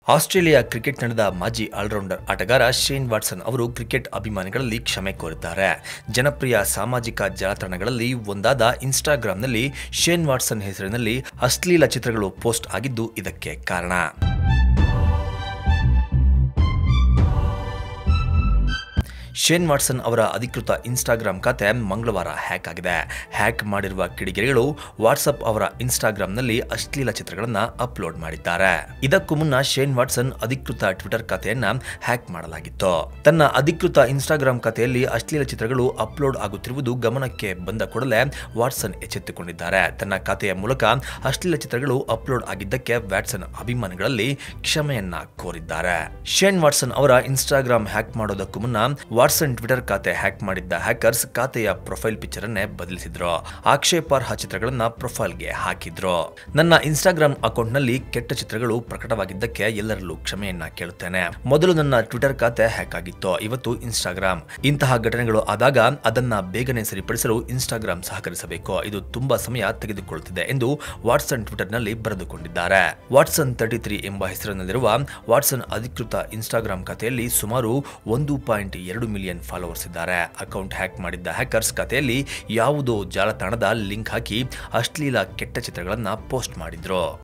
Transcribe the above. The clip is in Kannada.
ಆಸ್ಟ್ರೇಲಿಯಾ ಕ್ರಿಕೆಟ್ ತಂಡದ ಮಾಜಿ ಆಲ್ರೌಂಡರ್ ಆಟಗಾರ ಶೇನ್ ವಾಟ್ಸನ್ ಅವರು ಕ್ರಿಕೆಟ್ ಅಭಿಮಾನಿಗಳಲ್ಲಿ ಕ್ಷಮೆ ಕೋರಿದ್ದಾರೆ ಜನಪ್ರಿಯ ಸಾಮಾಜಿಕ ಜಾಲತಾಣಗಳಲ್ಲಿ ಒಂದಾದ ಇನ್ಸ್ಟಾಗ್ರಾಂನಲ್ಲಿ ಶೇನ್ ವಾಟ್ಸನ್ ಹೆಸರಿನಲ್ಲಿ ಅಶ್ಲೀಲ ಚಿತ್ರಗಳು ಪೋಸ್ಟ್ ಆಗಿದ್ದು ಇದಕ್ಕೆ ಕಾರಣ ಶೇನ್ ವಾಟ್ಸನ್ ಅವರ ಅಧಿಕೃತ ಇನ್ಸ್ಟಾಗ್ರಾಂ ಖಾತೆ ಮಂಗಳವಾರ ಹ್ಯಾಕ್ ಆಗಿದೆ ಹ್ಯಾಕ್ ಮಾಡಿರುವ ಕಿಡಿಗೇಡಿಗಳು ವಾಟ್ಸಪ್ ಅವರ ಇನ್ಸ್ಟಾಗ್ರಾಂನಲ್ಲಿ ಅಶ್ಲೀಲ ಚಿತ್ರಗಳನ್ನು ಅಪ್ಲೋಡ್ ಮಾಡಿದ್ದಾರೆ ಇದಕ್ಕೂ ಮುನ್ನ ಶೇನ್ ವಾಟ್ಸನ್ ಅಧಿಕೃತ ಟ್ವಿಟರ್ ಖಾತೆಯನ್ನ ಹ್ಯಾಕ್ ಮಾಡಲಾಗಿತ್ತು ತನ್ನ ಅಧಿಕೃತ ಇನ್ಸ್ಟಾಗ್ರಾಂ ಖಾತೆಯಲ್ಲಿ ಅಶ್ಲೀಲ ಚಿತ್ರಗಳು ಅಪ್ಲೋಡ್ ಆಗುತ್ತಿರುವುದು ಗಮನಕ್ಕೆ ಬಂದ ಕೂಡಲೇ ವಾಟ್ಸನ್ ಎಚ್ಚೆತ್ತುಕೊಂಡಿದ್ದಾರೆ ತನ್ನ ಖಾತೆಯ ಮೂಲಕ ಅಶ್ಲೀಲ ಚಿತ್ರಗಳು ಅಪ್ಲೋಡ್ ಆಗಿದ್ದಕ್ಕೆ ವ್ಯಾಟ್ಸನ್ ಅಭಿಮಾನಿಗಳಲ್ಲಿ ಕ್ಷಮೆಯನ್ನ ಕೋರಿದ್ದಾರೆ ಶೇನ್ ವಾಟ್ಸನ್ ಅವರ ಇನ್ಸ್ಟಾಗ್ರಾಂ ಹ್ಯಾಕ್ ಮಾಡೋದಕ್ಕೂ ಮುನ್ನ ವಾಟ್ಸನ್ ಟ್ವಿಟರ್ ಖಾತೆ ಹ್ಯಾಕ್ ಮಾಡಿದ್ದ ಹ್ಯಾಕರ್ಸ್ ಖಾತೆಯ ಪ್ರೊಫೈಲ್ ಪಿಕ್ಚರ್ ಅನ್ನೇ ಬದಲಿಸಿದ್ರು ಆಕ್ಷೇಪಾರ್ಹ ಚಿತ್ರಗಳನ್ನ ಪ್ರೊಫೈಲ್ಗೆ ಹಾಕಿದ್ರು ನನ್ನ ಇನ್ಸ್ಟಾಗ್ರಾಂ ಅಕೌಂಟ್ನಲ್ಲಿ ಕೆಟ್ಟ ಚಿತ್ರಗಳು ಪ್ರಕಟವಾಗಿದ್ದಕ್ಕೆ ಎಲ್ಲರಲ್ಲೂ ಕ್ಷಮೆಯನ್ನ ಕೇಳುತ್ತೇನೆ ಮೊದಲು ನನ್ನ ಟ್ವಿಟರ್ ಖಾತೆ ಹ್ಯಾಕ್ ಆಗಿತ್ತು ಇವತ್ತು ಇನ್ಸ್ಟಾಗ್ರಾಂ ಇಂತಹ ಘಟನೆಗಳು ಆದಾಗ ಅದನ್ನ ಬೇಗನೆ ಸರಿಪಡಿಸಲು ಇನ್ಸ್ಟಾಗ್ರಾಂ ಸಹಕರಿಸಬೇಕು ಇದು ತುಂಬಾ ಸಮಯ ತೆಗೆದುಕೊಳ್ಳುತ್ತಿದೆ ಎಂದು ವಾಟ್ಸನ್ ಟ್ವಿಟರ್ನಲ್ಲಿ ಬರೆದುಕೊಂಡಿದ್ದಾರೆ ವಾಟ್ಸನ್ ತರ್ಟಿ ತ್ರೀ ಎಂಬ ಹೆಸರಿನಲ್ಲಿರುವ ವಾಟ್ಸನ್ ಅಧಿಕೃತ ಇನ್ಸ್ಟಾಗ್ರಾಂ ಖಾತೆಯಲ್ಲಿ ಸುಮಾರು ಒಂದು ಪಾಯಿಂಟ್ ಎರಡು ಮಿಲಿಯನ್ ಫಾಲೋವರ್ಸ್ ಇದ್ದಾರೆ ಅಕೌಂಟ್ ಹ್ಯಾಕ್ ಮಾಡಿದ್ದ ಹ್ಯಾಕರ್ಸ್ ಖಾತೆಯಲ್ಲಿ ಯಾವುದೋ ಜಾಲತಾಣದ ಲಿಂಕ್ ಹಾಕಿ ಅಶ್ಲೀಲ ಕೆಟ್ಟ ಚಿತ್ರಗಳನ್ನು ಪೋಸ್ಟ್ ಮಾಡಿದ್ರು